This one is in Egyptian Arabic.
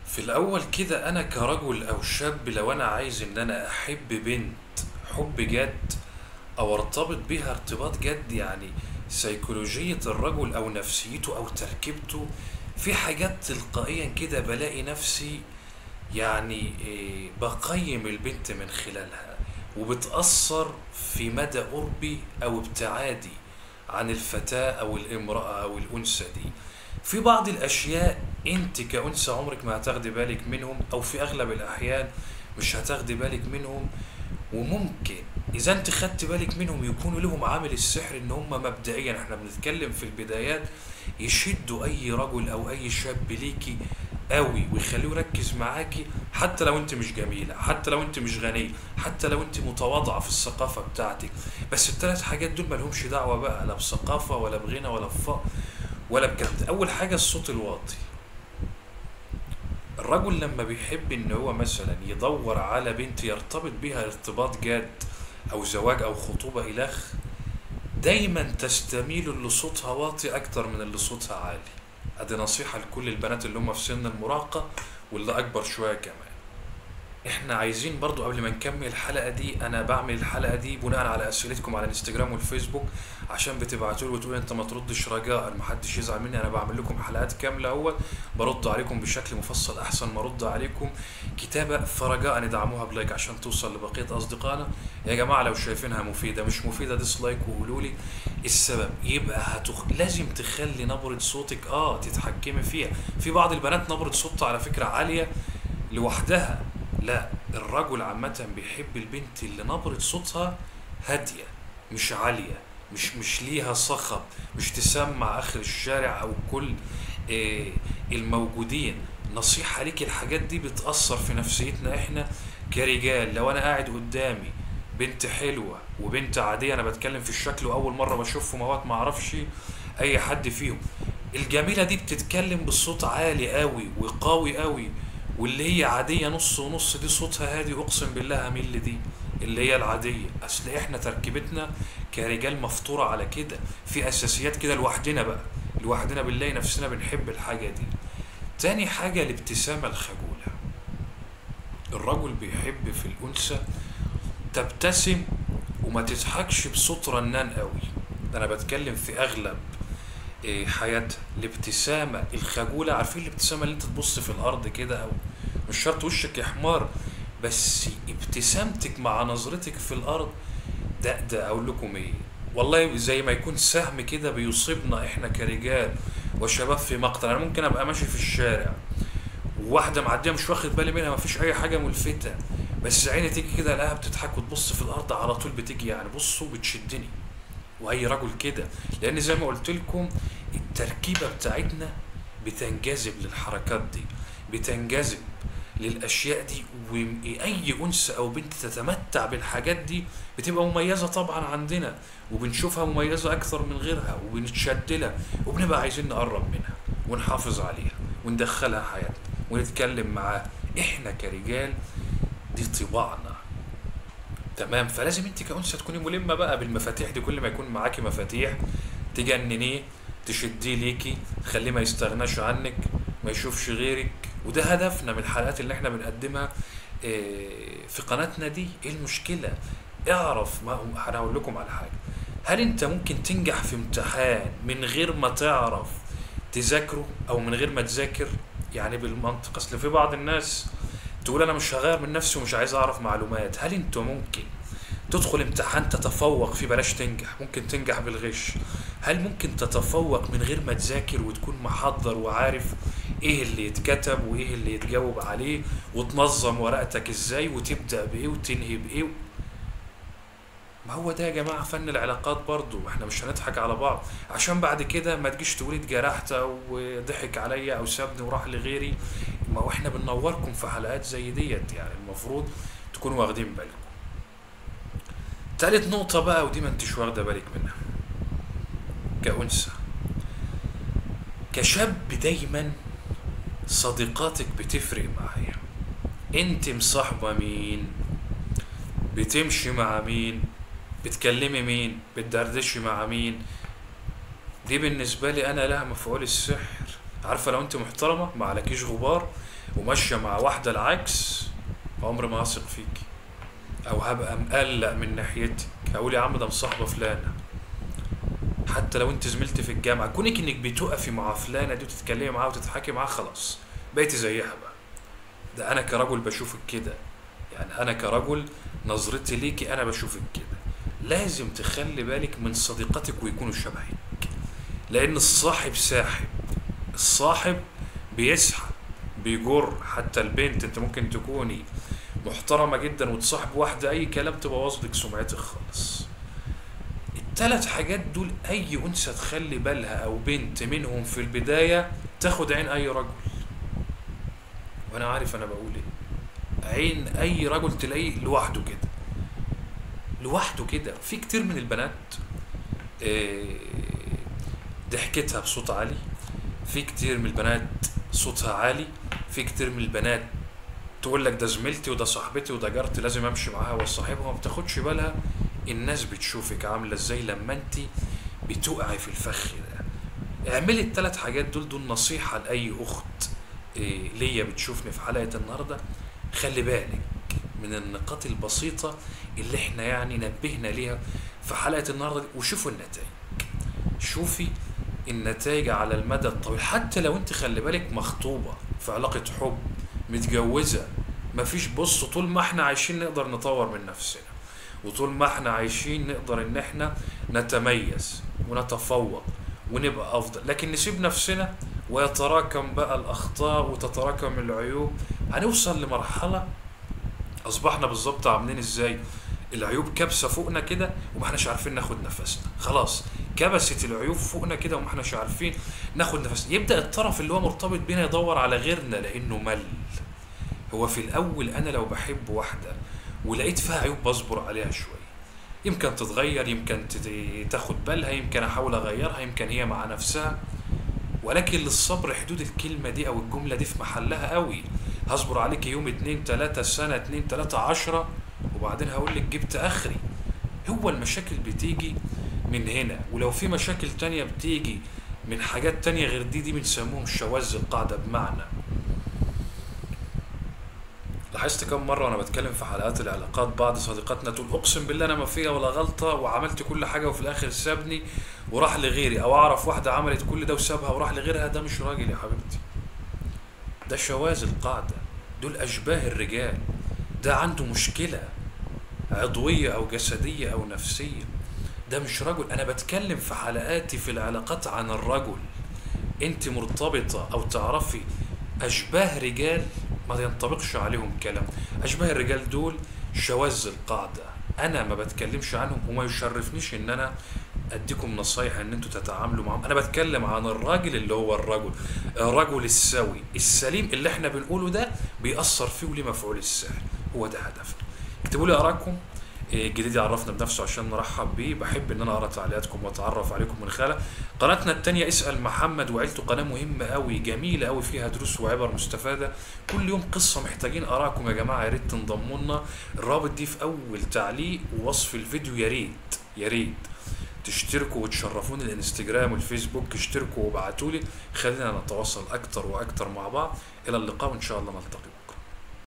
في الأول كده أنا كرجل أو شاب لو أنا عايز إن أنا أحب بنت حب جد أو أرتبط بيها ارتباط جد يعني سيكولوجية الرجل أو نفسيته أو تركيبته في حاجات تلقائيا كده بلاقي نفسي يعني إيه، بقيم البنت من خلالها وبتأثر في مدى قربي أو ابتعادي عن الفتاة أو الامرأة أو الأنثى دي في بعض الأشياء أنت كأنثى عمرك ما هتاخدي بالك منهم أو في أغلب الأحيان مش هتاخدي بالك منهم وممكن إذا أنت خدت بالك منهم يكونوا لهم عامل السحر إن هم مبدئيا إحنا بنتكلم في البدايات يشدوا أي رجل أو أي شاب ليكي قوي ويخليه يركز معاكي حتى لو انت مش جميله حتى لو انت مش غنيه حتى لو انت متواضعه في الثقافه بتاعتك بس الثلاث حاجات دول مالهمش دعوه بقى لا بثقافه ولا بغنى ولا بفقر ولا بجد اول حاجه الصوت الواطي الرجل لما بيحب ان هو مثلا يدور على بنت يرتبط بيها ارتباط جاد او زواج او خطوبه الخ دايما تستميل اللي صوتها واطي اكتر من اللي صوتها عالي ادي نصيحة لكل البنات اللي هم في سن المراهقة واللي اكبر شوية كمان احنا عايزين برضو قبل ما نكمل الحلقة دي انا بعمل الحلقة دي بناء على اسئلتكم على الانستجرام والفيسبوك عشان بتبعتوا لي وتقولوا انت ما تردش رجاء محدش يزعل مني انا بعمل لكم حلقات كاملة اهوت برد عليكم بشكل مفصل احسن ما ارد عليكم كتابة فرجاء ادعموها بلايك عشان توصل لبقية اصدقائنا يا جماعة لو شايفينها مفيدة مش مفيدة ديسلايك وقولوا لي السبب يبقى هتخ... لازم تخلي نبرة صوتك اه تتحكمي فيها في بعض البنات نبرة صوتها على فكرة عالية لوحدها لا الرجل عامة بيحب البنت اللي نبرة صوتها هادية مش عالية مش مش ليها صخب مش تسمع اخر الشارع او كل آه الموجودين نصيحة ليك الحاجات دي بتأثر في نفسيتنا احنا كرجال لو انا قاعد قدامي بنت حلوة وبنت عادية انا بتكلم في الشكل واول مرة بشوفهم اهوت ما اعرفش اي حد فيهم الجميلة دي بتتكلم بصوت عالي قوي وقوي قوي واللي هي عادية نص ونص دي صوتها هادي اقسم بالله هميل لدي اللي هي العادية اصل احنا تركيبتنا كرجال مفطورة على كده في اساسيات كده لوحدنا بقى لوحدنا بنلاقي نفسنا بنحب الحاجة دي تاني حاجة الابتسامة الخجولة الرجل بيحب في الأنثى تبتسم وما تضحكش بصوت رنان قوي ده انا بتكلم في اغلب إيه، حياتها الابتسامة الخجولة عارفين الابتسامة اللي انت تبص في الارض كده او مش شرط وشك يحمر بس ابتسامتك مع نظرتك في الارض ده ده اقول لكم ايه والله زي ما يكون سهم كده بيصيبنا احنا كرجال وشباب في مقتل انا ممكن ابقى ماشي في الشارع وواحدة معدية مش واخد بالي منها مفيش أي حاجة ملفتة بس عيني تيجي كده الاقيها بتضحك وتبص في الأرض على طول بتيجي يعني بصوا بتشدني وأي رجل كده لأن زي ما قلت لكم التركيبة بتاعتنا بتنجذب للحركات دي بتنجذب للأشياء دي وأي أنثى أو بنت تتمتع بالحاجات دي بتبقى مميزة طبعا عندنا وبنشوفها مميزة أكثر من غيرها وبنتشد لها وبنبقى عايزين نقرب منها ونحافظ عليها وندخلها حياتنا ونتكلم معاها احنا كرجال دي طباعنا تمام فلازم انت كأنثى تكوني ملمة بقى بالمفاتيح دي كل ما يكون معاكي مفاتيح تجننيه تشديه ليكي تخليه ما يستغناش عنك ما يشوفش غيرك وده هدفنا من الحلقات اللي احنا بنقدمها اه، في قناتنا دي ايه المشكلة اعرف ما انا هقول لكم على حاجة هل انت ممكن تنجح في امتحان من غير ما تعرف تذاكره او من غير ما تذاكر يعني بالمنطق اصل في بعض الناس تقول انا مش هغير من نفسي ومش عايز اعرف معلومات هل انت ممكن تدخل امتحان تتفوق فيه بلاش تنجح ممكن تنجح بالغش هل ممكن تتفوق من غير ما تذاكر وتكون محضر وعارف ايه اللي يتكتب وايه اللي يتجاوب عليه وتنظم ورقتك ازاي وتبدأ بايه وتنهي بايه ما هو ده يا جماعة فن العلاقات برضو احنا مش هنضحك على بعض عشان بعد كده ما تجيش تقولي اتجرحت او ضحك عليا او سابني وراح لغيري ما هو احنا بننوركم في حلقات زي ديت يعني المفروض تكونوا واخدين بالكم تالت نقطة بقى ودي ما انتش واخدة بالك منها كأنثى كشاب دايما صديقاتك بتفرق معايا انت مصاحبة مين بتمشي مع مين بتكلمي مين بتدردشي مع مين دي بالنسبة لي أنا لها مفعول السحر عارفه لو انت محترمه ما عليكيش غبار وماشيه مع واحده العكس عمر ما هثق فيكي او هبقى مقلق من ناحيتك هقول يا عم ده مصاحبه فلانه حتى لو انت زميلتي في الجامعه كونك انك بتقفي مع فلانه دي وتتكلمي معاها وتضحكي معاها خلاص بقيتي زيها بقى ده انا كرجل بشوفك كده يعني انا كرجل نظرتي ليكي انا بشوفك كده لازم تخلي بالك من صديقاتك ويكونوا شبهك لان الصاحب ساحب الصاحب بيسحب بيجر حتى البنت انت ممكن تكوني محترمه جدا وتصاحب واحده اي كلام تبوظ لك سمعتك خالص التلات حاجات دول اي انثى تخلي بالها او بنت منهم في البدايه تاخد عين اي رجل وانا عارف انا بقول ايه عين اي رجل تلاقيه لوحده كده لوحده كده في كتير من البنات آه، ضحكتها بصوت عالي في كتير من البنات صوتها عالي في كتير من البنات تقول لك ده زميلتي وده صاحبتي وده جارتي لازم امشي معاها واصاحبها وما بتاخدش بالها الناس بتشوفك عامله ازاي لما انت بتقعي في الفخ ده اعملي الثلاث حاجات دول دول نصيحه لاي اخت إيه ليا بتشوفني في حلقه النهارده خلي بالك من النقاط البسيطه اللي احنا يعني نبهنا ليها في حلقه النهارده دي وشوفوا النتائج شوفي النتائج على المدى الطويل حتى لو انت خلي بالك مخطوبه في علاقه حب متجوزه مفيش بص طول ما احنا عايشين نقدر نطور من نفسنا وطول ما احنا عايشين نقدر ان احنا نتميز ونتفوق ونبقى افضل لكن نسيب نفسنا ويتراكم بقى الاخطاء وتتراكم العيوب هنوصل لمرحله اصبحنا بالظبط عاملين ازاي العيوب كبسه فوقنا كده وما احناش عارفين ناخد نفسنا خلاص كبست العيوب فوقنا كده وما احناش عارفين ناخد نفسنا يبدا الطرف اللي هو مرتبط بينا يدور على غيرنا لانه مل هو في الاول انا لو بحب واحده ولقيت فيها عيوب بصبر عليها شويه يمكن تتغير يمكن تت- تاخد بالها يمكن احاول اغيرها يمكن هي مع نفسها ولكن للصبر حدود الكلمة دي أو الجملة دي في محلها قوي هصبر عليك يوم اتنين تلاتة سنة اتنين تلاتة عشرة وبعدين هقول لك جبت آخري هو المشاكل بتيجي من هنا ولو في مشاكل تانية بتيجي من حاجات تانية غير دي دي بنسموهم شواذ القاعدة بمعنى لاحظت كم مرة وأنا بتكلم في حلقات العلاقات بعض صديقاتنا تقول أقسم بالله أنا ما فيا ولا غلطة وعملت كل حاجة وفي الآخر سابني وراح لغيري أو أعرف واحدة عملت كل ده وسابها وراح لغيرها ده مش راجل يا حبيبتي ده شواذ القاعدة دول أشباه الرجال ده عنده مشكلة عضوية أو جسدية أو نفسية ده مش رجل أنا بتكلم في حلقاتي في العلاقات عن الرجل أنت مرتبطة أو تعرفي أشباه رجال ما ينطبقش عليهم كلام أشباه الرجال دول شواذ القاعدة أنا ما بتكلمش عنهم وما يشرفنيش إن أنا أديكم نصايح إن أنتوا تتعاملوا معهم أنا بتكلم عن الراجل اللي هو الرجل الرجل السوي السليم اللي إحنا بنقوله ده بيأثر فيه وليه مفعول السحر هو ده هدفنا اكتبوا لي آرائكم إيه الجديد يعرفنا بنفسه عشان نرحب بيه بحب ان انا اقرا تعليقاتكم واتعرف عليكم من خلالها قناتنا التانية اسال محمد وعيلته قناه مهمه قوي جميله قوي فيها دروس وعبر مستفاده كل يوم قصه محتاجين ارائكم يا جماعه يا ريت تنضموا لنا الرابط دي في اول تعليق ووصف الفيديو يا ريت يا ريت تشتركوا وتشرفوني الانستجرام والفيسبوك اشتركوا وابعتوا لي خلينا نتواصل اكتر واكتر مع بعض الى اللقاء وان شاء الله نلتقي